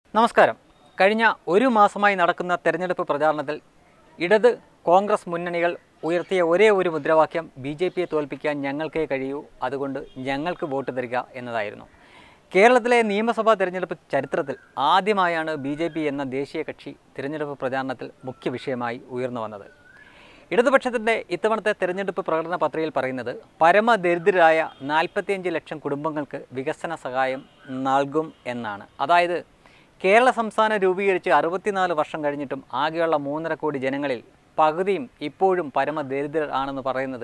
നമസ്കാരം കഴിഞ്ഞ ഒരു മാസമായി നടക്കുന്ന തെരഞ്ഞെടുപ്പ് പ്രചാരണത്തിൽ ഇടത് കോൺഗ്രസ് മുന്നണികൾ ഉയർത്തിയ ഒരേ ഒരു മുദ്രാവാക്യം ബി ജെ പിയെ തോൽപ്പിക്കാൻ ഞങ്ങൾക്കേ കഴിയൂ അതുകൊണ്ട് ഞങ്ങൾക്ക് വോട്ട് തരിക എന്നതായിരുന്നു കേരളത്തിലെ നിയമസഭാ തെരഞ്ഞെടുപ്പ് ചരിത്രത്തിൽ ആദ്യമായാണ് ബി ജെ പി എന്ന ദേശീയ കക്ഷി തിരഞ്ഞെടുപ്പ് പ്രചാരണത്തിൽ മുഖ്യ വിഷയമായി ഉയർന്നു വന്നത് ഇടതുപക്ഷത്തിൻ്റെ ഇത്തവണത്തെ തെരഞ്ഞെടുപ്പ് പ്രകടന പത്രികയിൽ പറയുന്നത് പരമദരിദ്രരായ നാൽപ്പത്തിയഞ്ച് ലക്ഷം കുടുംബങ്ങൾക്ക് വികസന സഹായം നൽകും എന്നാണ് അതായത് കേരള സംസ്ഥാനം രൂപീകരിച്ച് അറുപത്തിനാല് വർഷം കഴിഞ്ഞിട്ടും ആകെയുള്ള മൂന്നര കോടി ജനങ്ങളിൽ പകുതിയും ഇപ്പോഴും പരമദരിദ്രർ ആണെന്ന് പറയുന്നത്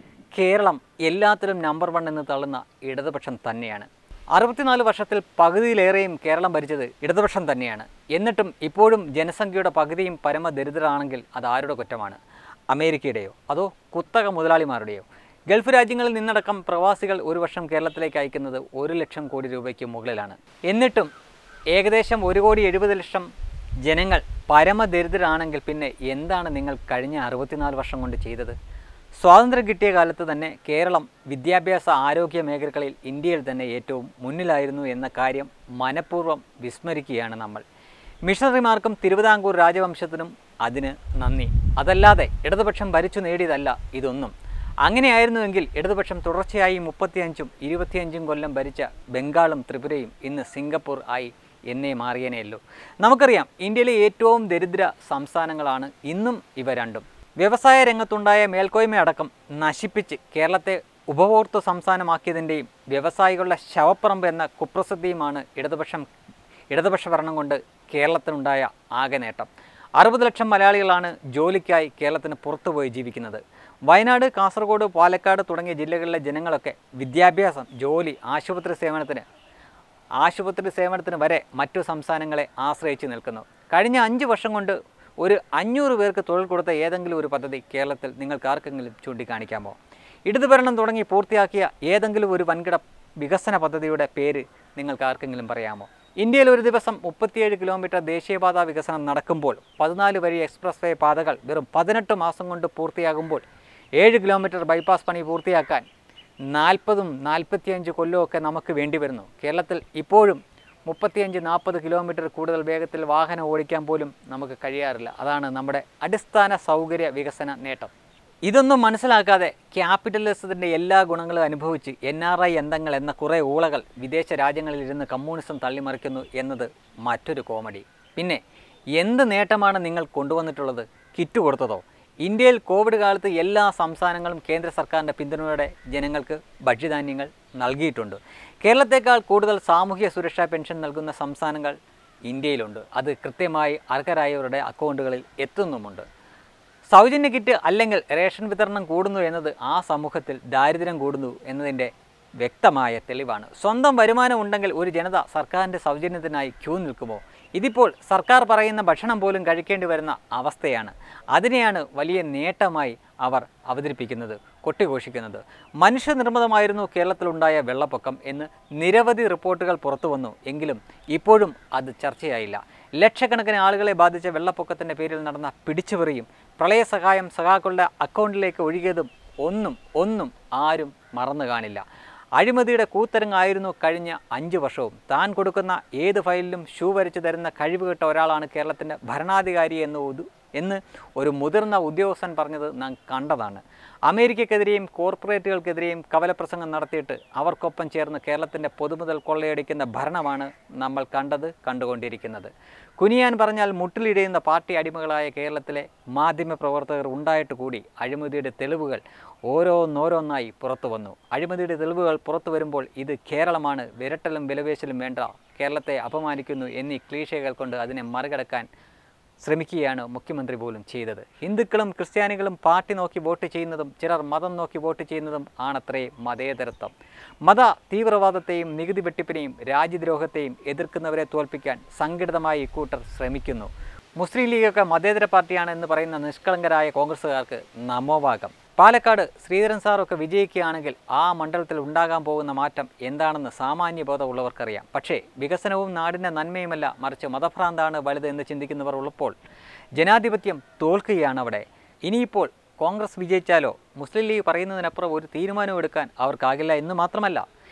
കേരളം എല്ലാത്തിലും നമ്പർ വൺ എന്ന് തള്ളുന്ന ഇടതുപക്ഷം തന്നെയാണ് അറുപത്തിനാല് വർഷത്തിൽ പകുതിയിലേറെയും കേരളം ഭരിച്ചത് ഇടതുപക്ഷം തന്നെയാണ് എന്നിട്ടും ഇപ്പോഴും ജനസംഖ്യയുടെ പകുതിയും പരമദരിദ്രരാണെങ്കിൽ അത് ആരുടെ കുറ്റമാണ് അമേരിക്കയുടെയോ അതോ കുത്തക മുതലാളിമാരുടെയോ ഗൾഫ് രാജ്യങ്ങളിൽ നിന്നടക്കം പ്രവാസികൾ ഒരു വർഷം കേരളത്തിലേക്ക് അയക്കുന്നത് ഒരു ലക്ഷം കോടി രൂപയ്ക്ക് മുകളിലാണ് എന്നിട്ടും ഏകദേശം ഒരു കോടി എഴുപത് ലക്ഷം ജനങ്ങൾ പരമദരിദ്രരാണെങ്കിൽ പിന്നെ എന്താണ് നിങ്ങൾ കഴിഞ്ഞ അറുപത്തിനാല് വർഷം കൊണ്ട് ചെയ്തത് സ്വാതന്ത്ര്യം കിട്ടിയ കാലത്ത് തന്നെ കേരളം വിദ്യാഭ്യാസ ആരോഗ്യ മേഖലകളിൽ ഇന്ത്യയിൽ തന്നെ ഏറ്റവും മുന്നിലായിരുന്നു എന്ന കാര്യം മനഃപൂർവ്വം വിസ്മരിക്കുകയാണ് നമ്മൾ മിഷണറിമാർക്കും തിരുവിതാംകൂർ രാജവംശത്തിനും അതിന് നന്ദി അതല്ലാതെ ഇടതുപക്ഷം ഭരിച്ചു നേടിയതല്ല ഇതൊന്നും അങ്ങനെയായിരുന്നുവെങ്കിൽ ഇടതുപക്ഷം തുടർച്ചയായി മുപ്പത്തിയഞ്ചും ഇരുപത്തിയഞ്ചും കൊല്ലം ഭരിച്ച ബംഗാളും ത്രിപുരയും ഇന്ന് സിംഗപ്പൂർ ആയി എന്നേ മാറിയനേയല്ലോ നമുക്കറിയാം ഇന്ത്യയിലെ ഏറ്റവും ദരിദ്ര സംസ്ഥാനങ്ങളാണ് ഇന്നും ഇവ രണ്ടും വ്യവസായ രംഗത്തുണ്ടായ മേൽക്കോയ്മയടക്കം നശിപ്പിച്ച് കേരളത്തെ ഉപഭോക്തൃ സംസ്ഥാനമാക്കിയതിൻ്റെയും വ്യവസായികളുടെ ശവപ്പറമ്പ് എന്ന കുപ്രസിദ്ധിയുമാണ് ഇടതുപക്ഷം ഇടതുപക്ഷ ഭരണം കൊണ്ട് കേരളത്തിനുണ്ടായ ആകെ നേട്ടം അറുപത് ലക്ഷം മലയാളികളാണ് ജോലിക്കായി കേരളത്തിന് പുറത്തുപോയി ജീവിക്കുന്നത് വയനാട് കാസർഗോഡ് പാലക്കാട് തുടങ്ങിയ ജില്ലകളിലെ ജനങ്ങളൊക്കെ വിദ്യാഭ്യാസം ജോലി ആശുപത്രി സേവനത്തിന് ആശുപത്രി സേവനത്തിന് വരെ മറ്റു സംസ്ഥാനങ്ങളെ ആശ്രയിച്ച് നിൽക്കുന്നു കഴിഞ്ഞ അഞ്ച് വർഷം കൊണ്ട് ഒരു അഞ്ഞൂറ് പേർക്ക് തൊഴിൽ കൊടുത്ത ഏതെങ്കിലും ഒരു പദ്ധതി കേരളത്തിൽ നിങ്ങൾക്ക് ആർക്കെങ്കിലും ചൂണ്ടിക്കാണിക്കാമോ ഇടതുഭരണം തുടങ്ങി പൂർത്തിയാക്കിയ ഏതെങ്കിലും ഒരു വൻകിട വികസന പദ്ധതിയുടെ പേര് നിങ്ങൾക്ക് ആർക്കെങ്കിലും പറയാമോ ഇന്ത്യയിൽ ഒരു ദിവസം മുപ്പത്തിയേഴ് കിലോമീറ്റർ ദേശീയപാത വികസനം നടക്കുമ്പോൾ പതിനാല് വരി എക്സ്പ്രസ് വേ പാതകൾ വെറും പതിനെട്ട് മാസം കൊണ്ട് പൂർത്തിയാകുമ്പോൾ ഏഴ് കിലോമീറ്റർ ബൈപ്പാസ് പണി പൂർത്തിയാക്കാൻ നാൽപ്പതും നാൽപ്പത്തിയഞ്ച് കൊല്ലമൊക്കെ നമുക്ക് വേണ്ടി വരുന്നു കേരളത്തിൽ ഇപ്പോഴും മുപ്പത്തിയഞ്ച് നാൽപ്പത് കിലോമീറ്റർ കൂടുതൽ വേഗത്തിൽ വാഹനം ഓടിക്കാൻ പോലും നമുക്ക് കഴിയാറില്ല അതാണ് നമ്മുടെ അടിസ്ഥാന സൗകര്യ വികസന നേട്ടം ഇതൊന്നും മനസ്സിലാക്കാതെ ക്യാപിറ്റലിസത്തിൻ്റെ എല്ലാ ഗുണങ്ങളും അനുഭവിച്ച് എൻ ആർ ഐ അന്തങ്ങൾ എന്ന കുറേ ഊളകൾ വിദേശ രാജ്യങ്ങളിൽ ഇരുന്ന് കമ്മ്യൂണിസം തള്ളിമറിക്കുന്നു എന്നത് മറ്റൊരു കോമഡി പിന്നെ എന്ത് നേട്ടമാണ് നിങ്ങൾ കൊണ്ടുവന്നിട്ടുള്ളത് കിറ്റ് കൊടുത്തതോ ഇന്ത്യയിൽ കോവിഡ് കാലത്ത് എല്ലാ സംസ്ഥാനങ്ങളും കേന്ദ്ര സർക്കാരിൻ്റെ പിന്തുണയോടെ ജനങ്ങൾക്ക് ഭക്ഷ്യധാന്യങ്ങൾ നൽകിയിട്ടുണ്ട് കേരളത്തേക്കാൾ കൂടുതൽ സാമൂഹ്യ സുരക്ഷാ പെൻഷൻ നൽകുന്ന സംസ്ഥാനങ്ങൾ ഇന്ത്യയിലുണ്ട് അത് കൃത്യമായി അർഹരായവരുടെ അക്കൗണ്ടുകളിൽ എത്തുന്നുമുണ്ട് സൗജന്യ കിറ്റ് അല്ലെങ്കിൽ റേഷൻ വിതരണം കൂടുന്നു എന്നത് ആ സമൂഹത്തിൽ ദാരിദ്ര്യം കൂടുന്നു എന്നതിൻ്റെ വ്യക്തമായ തെളിവാണ് സ്വന്തം വരുമാനം ഉണ്ടെങ്കിൽ ഒരു ജനത സർക്കാരിൻ്റെ സൗജന്യത്തിനായി ക്യൂ നിൽക്കുമോ ഇതിപ്പോൾ സർക്കാർ പറയുന്ന ഭക്ഷണം പോലും കഴിക്കേണ്ടി വരുന്ന അവസ്ഥയാണ് അതിനെയാണ് വലിയ നേട്ടമായി അവർ അവതരിപ്പിക്കുന്നത് കൊട്ടിഘോഷിക്കുന്നത് മനുഷ്യനിർമ്മിതമായിരുന്നു കേരളത്തിലുണ്ടായ വെള്ളപ്പൊക്കം എന്ന് നിരവധി റിപ്പോർട്ടുകൾ പുറത്തു വന്നു എങ്കിലും ഇപ്പോഴും അത് ചർച്ചയായില്ല ലക്ഷക്കണക്കിന് ആളുകളെ ബാധിച്ച വെള്ളപ്പൊക്കത്തിൻ്റെ പേരിൽ നടന്ന പിടിച്ചുപറിയും പ്രളയസഹായം സഖാക്കളുടെ അക്കൗണ്ടിലേക്ക് ഒഴുകിയതും ഒന്നും ഒന്നും ആരും മറന്നു കാണില്ല അഴിമതിയുടെ കൂത്തരങ്ങായിരുന്നു കഴിഞ്ഞ അഞ്ച് വർഷവും താൻ കൊടുക്കുന്ന ഏത് ഫയലിലും ഷൂ വരച്ചു തരുന്ന കഴിവുകെട്ട ഒരാളാണ് കേരളത്തിൻ്റെ ഭരണാധികാരി എന്ന് ഉതു എന്ന് ഒരു മുതിർന്ന ഉദ്യോഗസ്ഥൻ പറഞ്ഞത് നാം കണ്ടതാണ് അമേരിക്കക്കെതിരെയും കോർപ്പറേറ്റുകൾക്കെതിരെയും കവലപ്രസംഗം നടത്തിയിട്ട് അവർക്കൊപ്പം ചേർന്ന് കേരളത്തിൻ്റെ പൊതുമുതൽ കൊള്ളയടിക്കുന്ന ഭരണമാണ് നമ്മൾ കണ്ടത് കണ്ടുകൊണ്ടിരിക്കുന്നത് കുനിയാൻ പറഞ്ഞാൽ മുട്ടിലിടയുന്ന പാർട്ടി അടിമകളായ കേരളത്തിലെ മാധ്യമപ്രവർത്തകർ ഉണ്ടായിട്ട് കൂടി അഴിമതിയുടെ തെളിവുകൾ ഓരോന്നോരോന്നായി പുറത്തു വന്നു അഴിമതിയുടെ തെളിവുകൾ പുറത്തു വരുമ്പോൾ ഇത് കേരളമാണ് വിരട്ടലും വിലവേശലും വേണ്ട കേരളത്തെ അപമാനിക്കുന്നു എന്നീ ക്ലീശകൾ കൊണ്ട് അതിനെ മറികടക്കാൻ ശ്രമിക്കുകയാണ് മുഖ്യമന്ത്രി പോലും ചെയ്തത് ഹിന്ദുക്കളും ക്രിസ്ത്യാനികളും പാർട്ടി നോക്കി വോട്ട് ചെയ്യുന്നതും ചിലർ മതം നോക്കി വോട്ട് ചെയ്യുന്നതും ആണത്രേ മതേതരത്വം മത തീവ്രവാദത്തെയും നികുതി വെട്ടിപ്പിനെയും രാജ്യദ്രോഹത്തെയും എതിർക്കുന്നവരെ തോൽപ്പിക്കാൻ സംഘടിതമായി ഇക്കൂട്ടർ ശ്രമിക്കുന്നു മുസ്ലിം ലീഗൊക്കെ മതേതര പാർട്ടിയാണ് എന്ന് പറയുന്ന നിഷ്കളങ്കരായ കോൺഗ്രസ്സുകാർക്ക് നമോഭാഗം പാലക്കാട് ശ്രീധരൻ സാറൊക്കെ വിജയിക്കുകയാണെങ്കിൽ ആ മണ്ഡലത്തിൽ ഉണ്ടാകാൻ പോകുന്ന മാറ്റം എന്താണെന്ന് സാമാന്യ ബോധമുള്ളവർക്കറിയാം പക്ഷേ വികസനവും നാടിൻ്റെ നന്മയുമല്ല മറിച്ച് മതഭ്രാന്താണ് വലുത് എന്ന് ചിന്തിക്കുന്നവർ ഉള്ളപ്പോൾ ജനാധിപത്യം തോൽക്കുകയാണ് അവിടെ ഇനിയിപ്പോൾ കോൺഗ്രസ് വിജയിച്ചാലോ മുസ്ലിം ലീഗ് പറയുന്നതിനപ്പുറം ഒരു തീരുമാനം എടുക്കാൻ അവർക്കാകില്ല എന്ന് മാത്രമല്ല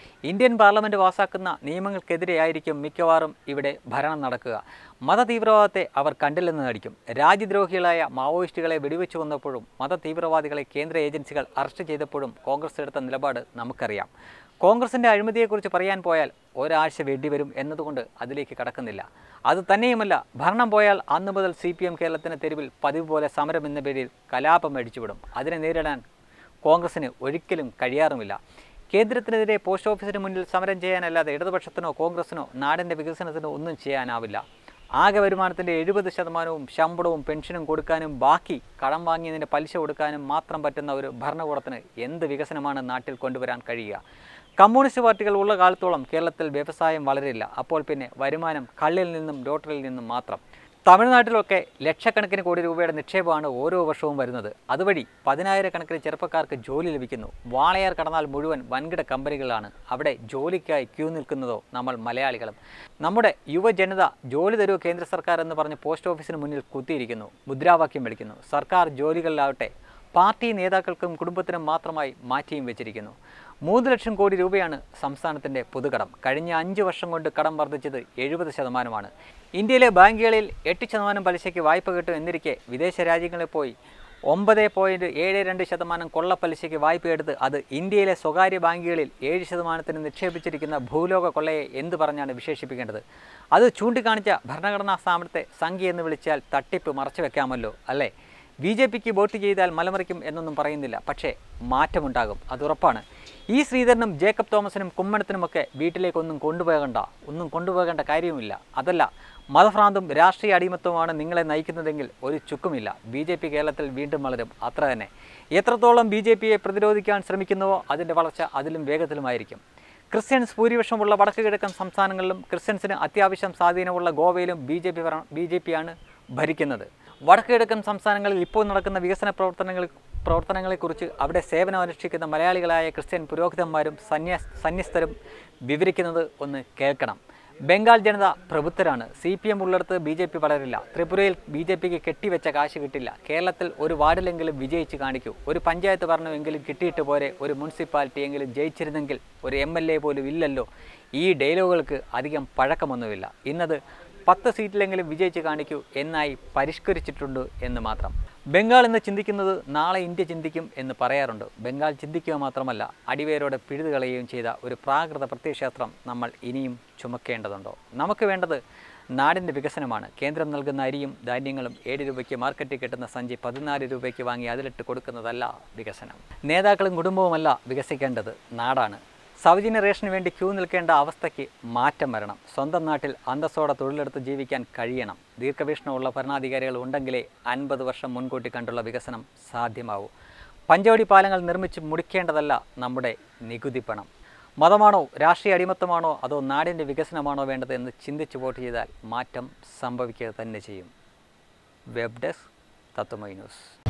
ഇന്ത്യൻ പാർലമെൻറ്റ് പാസാക്കുന്ന നിയമങ്ങൾക്കെതിരെയായിരിക്കും മിക്കവാറും ഇവിടെ ഭരണം നടക്കുക മതതീവ്രവാദത്തെ അവർ കണ്ടില്ലെന്ന് നടിക്കും രാജ്യദ്രോഹികളായ മാവോയിസ്റ്റുകളെ വെടിവെച്ചു വന്നപ്പോഴും മതതീവ്രവാദികളെ കേന്ദ്ര ഏജൻസികൾ അറസ്റ്റ് ചെയ്തപ്പോഴും കോൺഗ്രസ് എടുത്ത നിലപാട് നമുക്കറിയാം കോൺഗ്രസിൻ്റെ അഴിമതിയെക്കുറിച്ച് പറയാൻ പോയാൽ ഒരാഴ്ച വേണ്ടിവരും എന്നതുകൊണ്ട് അതിലേക്ക് കടക്കുന്നില്ല അത് തന്നെയുമല്ല ഭരണം പോയാൽ അന്ന് മുതൽ സി പി എം കേരളത്തിന് തെരുവിൽ പതിവ് പോലെ സമരം എന്ന പേരിൽ കലാപം അടിച്ചുവിടും അതിനെ നേരിടാൻ കോൺഗ്രസിന് ഒരിക്കലും കഴിയാറുമില്ല കേന്ദ്രത്തിനെതിരെ പോസ്റ്റ് ഓഫീസിന് മുന്നിൽ സമരം ചെയ്യാനല്ലാതെ ഇടതുപക്ഷത്തിനോ കോൺഗ്രസിനോ നാടിൻ്റെ വികസനത്തിനോ ഒന്നും ചെയ്യാനാവില്ല ആകെ വരുമാനത്തിൻ്റെ എഴുപത് ശതമാനവും ശമ്പളവും പെൻഷനും കൊടുക്കാനും ബാക്കി കടം വാങ്ങിയതിൻ്റെ പലിശ കൊടുക്കാനും മാത്രം പറ്റുന്ന ഒരു ഭരണകൂടത്തിന് എന്ത് വികസനമാണ് നാട്ടിൽ കൊണ്ടുവരാൻ കഴിയുക കമ്മ്യൂണിസ്റ്റ് പാർട്ടികൾ ഉള്ള കാലത്തോളം കേരളത്തിൽ വ്യവസായം വളരില്ല അപ്പോൾ പിന്നെ വരുമാനം കള്ളിൽ നിന്നും ലോട്ടറിയിൽ നിന്നും മാത്രം തമിഴ്നാട്ടിലൊക്കെ ലക്ഷക്കണക്കിന് കോടി രൂപയുടെ നിക്ഷേപമാണ് ഓരോ വർഷവും വരുന്നത് അതുവഴി പതിനായിരക്കണക്കിന് ചെറുപ്പക്കാർക്ക് ജോലി ലഭിക്കുന്നു വാളയാർ കടന്നാൽ മുഴുവൻ വൻകിട കമ്പനികളാണ് അവിടെ ജോലിക്കായി ക്യൂ നിൽക്കുന്നതോ നമ്മൾ മലയാളികളും നമ്മുടെ യുവജനത ജോലി തരൂ കേന്ദ്ര സർക്കാർ എന്ന് പറഞ്ഞ് പോസ്റ്റ് ഓഫീസിന് മുന്നിൽ കുത്തിയിരിക്കുന്നു മുദ്രാവാക്യം വിളിക്കുന്നു സർക്കാർ ജോലികളിലാവട്ടെ പാർട്ടി നേതാക്കൾക്കും കുടുംബത്തിനും മാത്രമായി മാറ്റിയും വെച്ചിരിക്കുന്നു മൂന്ന് ലക്ഷം കോടി രൂപയാണ് സംസ്ഥാനത്തിൻ്റെ പൊതുകടം കഴിഞ്ഞ അഞ്ച് വർഷം കൊണ്ട് കടം വർദ്ധിച്ചത് എഴുപത് ശതമാനമാണ് ഇന്ത്യയിലെ ബാങ്കുകളിൽ എട്ട് ശതമാനം പലിശയ്ക്ക് വായ്പ കിട്ടും എന്നിരിക്കെ വിദേശ രാജ്യങ്ങളിൽ പോയി ഒമ്പത് പോയിൻറ്റ് ഏഴ് രണ്ട് ശതമാനം കൊള്ളപ്പലിശയ്ക്ക് വായ്പയെടുത്ത് അത് ഇന്ത്യയിലെ സ്വകാര്യ ബാങ്കുകളിൽ ഏഴ് ശതമാനത്തിന് നിക്ഷേപിച്ചിരിക്കുന്ന ഭൂലോക കൊള്ളയെ എന്ത് പറഞ്ഞാണ് വിശേഷിപ്പിക്കേണ്ടത് അത് ചൂണ്ടിക്കാണിച്ച ഭരണഘടനാ സ്ഥാപനത്തെ സംഖ്യ എന്ന് വിളിച്ചാൽ തട്ടിപ്പ് മറച്ചു വെക്കാമല്ലോ അല്ലേ ബി ജെ പിക്ക് വോട്ട് ചെയ്താൽ മലമറിക്കും എന്നൊന്നും പറയുന്നില്ല പക്ഷേ മാറ്റമുണ്ടാകും അതുറപ്പാണ് ഈ ശ്രീധരനും ജേക്കബ് തോമസിനും കുമ്മനത്തിനുമൊക്കെ വീട്ടിലേക്കൊന്നും കൊണ്ടുപോകണ്ട ഒന്നും കൊണ്ടുപോകേണ്ട കാര്യവുമില്ല അതല്ല മതഭ്രാന്തും രാഷ്ട്രീയ അടിമത്വമാണ് നിങ്ങളെ നയിക്കുന്നതെങ്കിൽ ഒരു ചുക്കുമില്ല ബി ജെ പി കേരളത്തിൽ വീണ്ടും വളരും അത്ര തന്നെ എത്രത്തോളം ബി ജെ പിയെ പ്രതിരോധിക്കാൻ ശ്രമിക്കുന്നുവോ അതിൻ്റെ വളർച്ച അതിലും വേഗത്തിലുമായിരിക്കും ക്രിസ്ത്യൻസ് ഭൂരിപക്ഷമുള്ള വടക്ക് കിഴക്കൻ സംസ്ഥാനങ്ങളിലും ക്രിസ്ത്യൻസിന് അത്യാവശ്യം സ്വാധീനമുള്ള ഗോവയിലും B J P B J പിയാണ് ഭരിക്കുന്നത് വടക്ക് കിഴക്കൻ സംസ്ഥാനങ്ങളിൽ ഇപ്പോൾ നടക്കുന്ന വികസന പ്രവർത്തനങ്ങൾ പ്രവർത്തനങ്ങളെക്കുറിച്ച് അവിടെ സേവനമനുഷ്ഠിക്കുന്ന മലയാളികളായ ക്രിസ്ത്യൻ പുരോഹിതന്മാരും സന്യാ സന്യസ്തരും വിവരിക്കുന്നത് ഒന്ന് കേൾക്കണം ബംഗാൾ ജനത പ്രബുദ്ധരാണ് സി പി എം ഉള്ളിടത്ത് ബി ജെ പി വളരില്ല ത്രിപുരയിൽ ബി ജെ പിക്ക് കെട്ടിവെച്ച കാശ് കിട്ടില്ല കേരളത്തിൽ ഒരു വാർഡിലെങ്കിലും വിജയിച്ച് കാണിക്കൂ ഒരു പഞ്ചായത്ത് ഭരണമെങ്കിലും കിട്ടിയിട്ട് പോരെ ഒരു മുനിസിപ്പാലിറ്റി എങ്കിലും ജയിച്ചിരുന്നെങ്കിൽ ഒരു എം എൽ എ പോലും ഇല്ലല്ലോ ഈ ഡയലോഗുകൾക്ക് അധികം പഴക്കമൊന്നുമില്ല ഇന്നത് പത്ത് സീറ്റിലെങ്കിലും വിജയിച്ച് കാണിക്കൂ എന്നായി പരിഷ്കരിച്ചിട്ടുണ്ട് എന്ന് മാത്രം ബംഗാൾ എന്ന് ചിന്തിക്കുന്നത് നാളെ ഇന്ത്യ ചിന്തിക്കും എന്ന് പറയാറുണ്ട് ബംഗാൾ ചിന്തിക്കുക മാത്രമല്ല അടിവേരോടെ പിഴുതുകളയുകയും ചെയ്ത ഒരു പ്രാകൃത പ്രത്യയശാസ്ത്രം നമ്മൾ ഇനിയും ചുമക്കേണ്ടതുണ്ടോ നമുക്ക് വേണ്ടത് നാടിൻ്റെ വികസനമാണ് കേന്ദ്രം നൽകുന്ന അരിയും ധാന്യങ്ങളും ഏഴ് രൂപയ്ക്ക് മാർക്കറ്റിൽ കിട്ടുന്ന സഞ്ചി പതിനാല് രൂപയ്ക്ക് വാങ്ങി അതിലിട്ട് കൊടുക്കുന്നതല്ല വികസനം നേതാക്കളും കുടുംബവുമല്ല വികസിക്കേണ്ടത് നാടാണ് സൗജന്യ റേഷന് വേണ്ടി ക്യൂ നിൽക്കേണ്ട അവസ്ഥയ്ക്ക് മാറ്റം വരണം സ്വന്തം നാട്ടിൽ അന്തസ്സോടെ തൊഴിലെടുത്ത് ജീവിക്കാൻ കഴിയണം ദീർഘവീക്ഷണമുള്ള ഭരണാധികാരികൾ ഉണ്ടെങ്കിലേ അൻപത് വർഷം മുൻകൂട്ടി കണ്ടുള്ള വികസനം സാധ്യമാവൂ പഞ്ചവടി പാലങ്ങൾ നിർമ്മിച്ച് മുടിക്കേണ്ടതല്ല നമ്മുടെ നികുതി പണം മതമാണോ രാഷ്ട്രീയ അടിമത്തമാണോ അതോ നാടിൻ്റെ വികസനമാണോ വേണ്ടത് എന്ന് ചിന്തിച്ച് വോട്ട് ചെയ്താൽ മാറ്റം സംഭവിക്കുക തന്നെ ചെയ്യും വെബ് ഡെസ്ക് തത്വമൈ ന്യൂസ്